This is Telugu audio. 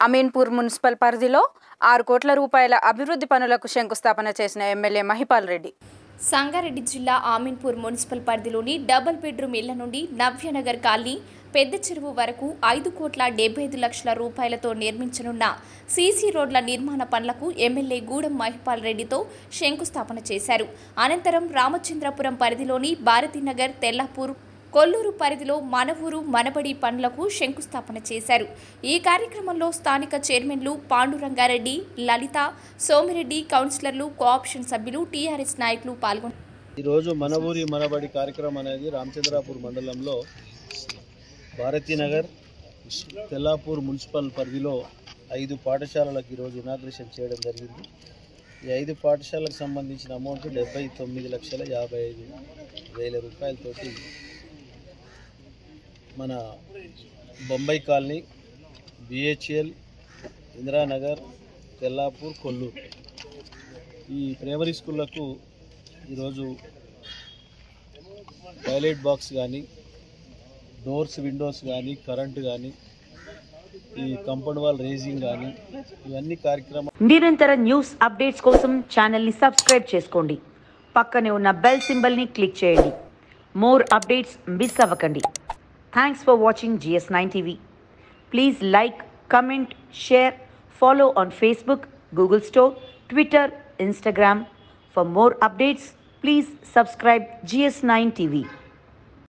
అమీన్పూర్ మున్సిపల్ పరిధిలో ఆరు కోట్ల రూపాయల అభివృద్ధి పనులకు శంకుస్థాపన చేసిన ఎమ్మెల్యే మహిపాల్ రెడ్డి సంగారెడ్డి జిల్లా ఆమీన్పూర్ మున్సిపల్ పరిధిలోని డబుల్ బెడ్రూమ్ ఇళ్ల నుండి నవ్యనగర్ కాలనీ పెద్ద చెరువు వరకు ఐదు కోట్ల డెబ్బై ఐదు లక్షల రూపాయలతో నిర్మించనున్న సీసీ రోడ్ల నిర్మాణ పనులకు ఎమ్మెల్యే గూడెం మహిపాల్ రెడ్డితో శంకుస్థాపన చేశారు అనంతరం రామచంద్రపురం పరిధిలోని భారతీనగర్ తెల్లాపూర్ కొల్లూరు పరిధిలో మన ఊరు మనబడి పనులకు శంకుస్థాపన చేశారు ఈ కార్యక్రమంలో స్థానిక చైర్మన్లు పాండురంగారెడ్డి లలిత సోమిరెడ్డి కౌన్సిలర్లు కోఆప్షన్ సభ్యులు టీఆర్ఎస్ నాయకులు పాల్గొన్నారు ఈరోజు మన ఊరి మనబడి కార్యక్రమం అనేది రామచంద్రాపూర్ మండలంలో భారతీనగర్ తెల్లాపూర్ మున్సిపల్ పరిధిలో ఐదు పాఠశాలలకు ఈరోజు ఇనాగ్రేషన్ చేయడం జరిగింది ఈ ఐదు పాఠశాలకు సంబంధించిన అమౌంట్ డెబ్బై తొమ్మిది లక్షల యాభై ఐదు వేల రూపాయలతోటి మన బొంబాయి కాలనీ బిహెచ్ఎల్ ఇందిరానగర్ తెల్లాపూర్ కొల్లూరు ఈ ప్రైమరీ స్కూళ్ళకు ఈరోజు టాయిలెట్ బాక్స్ కానీ డోర్స్ విండోస్ కానీ కరెంటు కానీ ఈ కంపౌండ్ వాల్ రేజింగ్ కానీ ఇవన్నీ కార్యక్రమాలు నిరంతర న్యూస్ అప్డేట్స్ కోసం ఛానల్ని సబ్స్క్రైబ్ చేసుకోండి పక్కనే ఉన్న బెల్ సింబల్ని క్లిక్ చేయండి మోర్ అప్డేట్స్ మిస్ అవ్వకండి thanks for watching GS nine TV please like comment share follow on Facebook Google store Twitter Instagram for more updates please subscribe GS nine TV